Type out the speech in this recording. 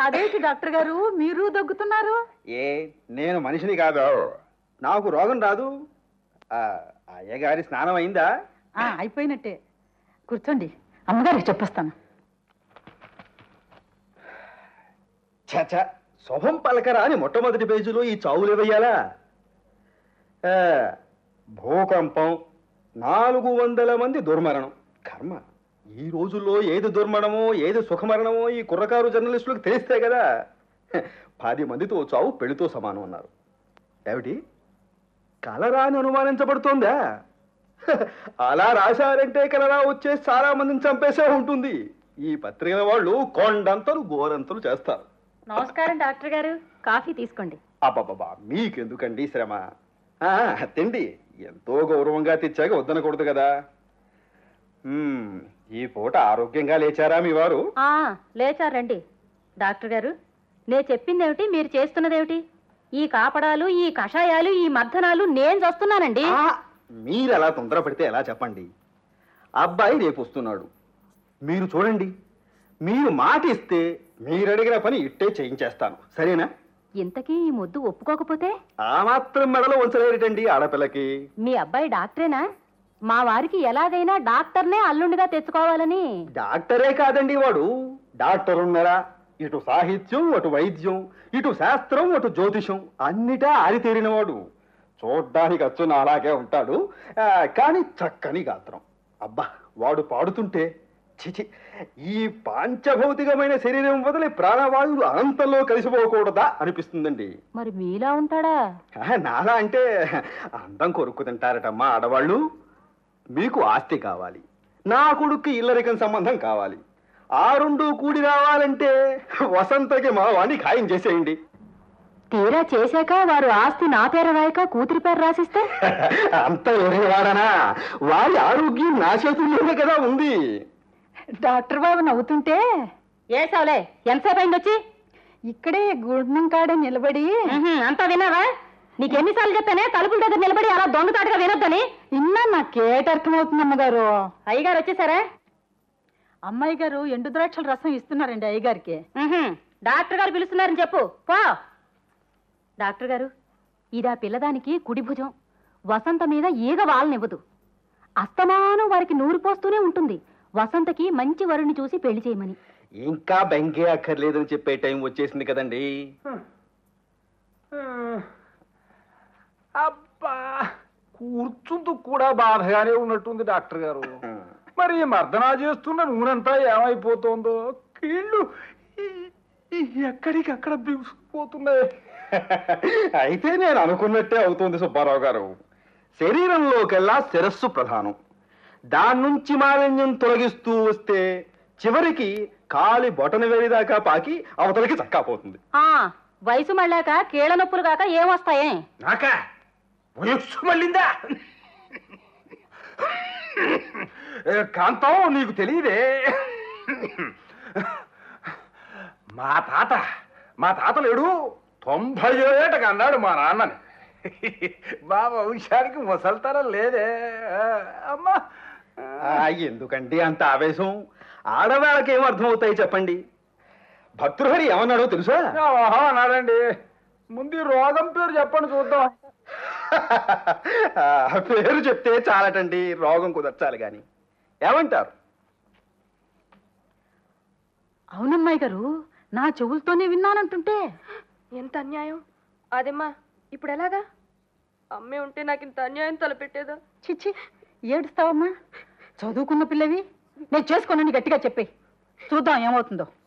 అదేంటి డాక్టర్ గారు మీరు దగ్గుతున్నారు ఏ నేను మనిషిని కాదు నాకు రోగం రాదు ఆ, అయ్యగారి స్నానం అయిందా ఆ, అయిపోయినట్టే కూర్చోండి అమ్మగారికి చెప్పేస్తాను చచ శుభం పలకరా అని మొట్టమొదటి పేజీలో ఈ చావులు వేయాలా భూకంపం నాలుగు వందల మంది దుర్మరణం కర్మ ఈ రోజుల్లో ఏది దుర్మరణమో ఏది సుఖమరణమో ఈ కుర్రకారు జర్నలిస్టులకు తెలిస్తే కదా హ, పది మందితో చావు పెళ్లితో సమానం అన్నారు ఏమిటి కలరా అని అనుమానించబడుతోందా హ, అలా రాశారంటే కలరా వచ్చేసి చాలా మందిని చంపేసే ఉంటుంది ఈ పత్రికల వాళ్ళు కొండంతలు గోరంతలు చేస్తారు నమస్కారం డాక్టర్ గారు కాఫీ తీసుకోండి అబ్బబ్బబ్బా మీకెందుకండి శ్రమ ఆ, తిండి ఎంతో గౌరవంగా తెచ్చాక వద్దనకూడదు కదా మ్మ్, ఈ పూట ఆరోగ్యంగా లేచారా మీ వారు ఆ లేచారండి డాక్టర్ గారు నేను చెప్పిందేమిటి మీరు చేస్తున్నదేమిటి ఈ కాపడాలు ఈ కషాయాలు ఈ మర్దనాలు నేను చూస్తున్నానండి ఆ, మీరు ఎలా తొందరపడితే ఎలా చెప్పండి అబ్బాయి రేపు వస్తున్నాడు మీరు చూడండి మీరు మాట ఇస్తే మీరు అడిగిన పని ఇట్టే చేయించేస్తాను సరేనా ఇంతకీ ఈ ముద్దు ఒప్పుకోకపోతే ఆ మాత్రం మెడలో ఉంచలేరటండి ఆడపిల్లకి మీ అబ్బాయి డాక్టరేనా మా వారికి ఎలాగైనా డాక్టర్నే అల్లుండిగా తెచ్చుకోవాలని డాక్టరే కాదండి వాడు డాక్టర్ ఉన్నారా ఇటు సాహిత్యం అటు వైద్యం ఇటు శాస్త్రం అటు జ్యోతిషం అన్నిటా ఆరితేరినవాడు చూడ్డానికి అచ్చు అలాగే ఉంటాడు ఆ, కానీ చక్కని గాత్రం అబ్బా వాడు పాడుతుంటే చిచి ఈ పాంచభౌతికమైన శరీరం వదిలి ప్రాణవాయువులు అనంతంలో కలిసిపోకూడదా అనిపిస్తుందండి మరి మీలా ఉంటాడా ఆ, నాలా అంటే అందం కొరుక్కు తింటారటమ్మా ఆడవాళ్ళు మీకు ఆస్తి కావాలి నా కొడుక్కి ఇల్లరికం సంబంధం కావాలి ఆ రెండు కూడి రావాలంటే వసంతకి మా వాణ్ణి ఖాయం చేసేయండి తీరా చేశాక వారు ఆస్తి నా పేరు రాయక కూతురి పేరు రాసిస్తే అంత వాడనా వారి ఆరోగ్యం నా చేతుల్లోనే కదా ఉంది డాక్టర్ బాబు నవ్వుతుంటే ఏసావులే ఎంతసేపు అయింది వచ్చి ఇక్కడే గుడ్నం కాడ నిలబడి ఉహుం, అంతా విన్నావా నీకెన్నిసార్లు చెప్పానే తలుపుల దగ్గర నిలబడి అలా దొంగతాటుగా వినొద్దని ఇన్నా నాకేట అర్థమవుతుంది అమ్మగారు అయ్యగారు వచ్చేసారా అమ్మాయి గారు ఎండు ద్రాక్షల రసం ఇస్తున్నారండి అయ్యగారికి ఉహుం, డాక్టర్ గారు పిలుస్తున్నారని చెప్పు పో డాక్టర్ గారు ఇది ఆ పిల్లదానికి కుడి భుజం వసంత మీద ఈగ వాళ్ళనివ్వదు అస్తమానం వారికి నూరు పోస్తూనే ఉంటుంది వసంతకి మంచి వరుణ్ణి చూసి పెళ్లి చేయమని ఇంకా బెంకే అక్కర్లేదని చెప్పే టైం వచ్చేసింది కదండి అబ్బా కూర్చుంటూ కూడా బాధగానే ఉన్నట్టుంది డాక్టర్ గారు మరి ఈ మర్దనా చేస్తున్న నూనెంతా ఏమైపోతుందో కీళ్ళు ఈ- ఈ ఎక్కడికి అక్కడ బిగుసుకుపోతున్నాయి అయితే నేను అనుకున్నట్టే అవుతుంది సుబ్బారావు గారు శరీరంలోకెల్లా శిరస్సు ప్రధానం దాని నుంచి మాలిన్యం తొలగిస్తూ వస్తే చివరికి కాలి బొటన వేడిదాకా పాకి అవతలకి చక్కాపోతుంది ఆ వయసు మళ్ళాక కీళ్ళ నొప్పులు కాక ఏమొస్తాయే నాకా వయస్సు మళ్ళిందా ఏ, కాంతం నీకు తెలియదే మా తాత మా తాత లేడు తొంభై ఏటకు అన్నాడు మా నాన్నని మా వంశానికి ముసల్తరం లేదే అమ్మా ఆ, ఎందుకండి అంత ఆవేశం ఆడవాళ్ళకి ఏం అర్థమవుతాయి చెప్పండి భర్తృహరి ఏమన్నాడో తెలుసా ఓహో అన్నాడండి ముందు ఈ రోగం పేరు చెప్పండి చూద్దాం ఆ, పేరు చెప్తే చాలటండి రోగం కుదర్చాలి గాని ఏమంటారు అవునమ్మాయి గారు నా చెవులతోనే విన్నానంటుంటే ఎంత అన్యాయం అదేమ్మా ఇప్పుడు ఎలాగా అమ్మే ఉంటే నాకు ఇంత అన్యాయం తలపెట్టేదా చిచ్చి ఏడుస్తావమ్మా చదువుకున్న పిల్లవి నేను చేసుకోనని గట్టిగా చెప్పి చూద్దాం ఏమవుతుందో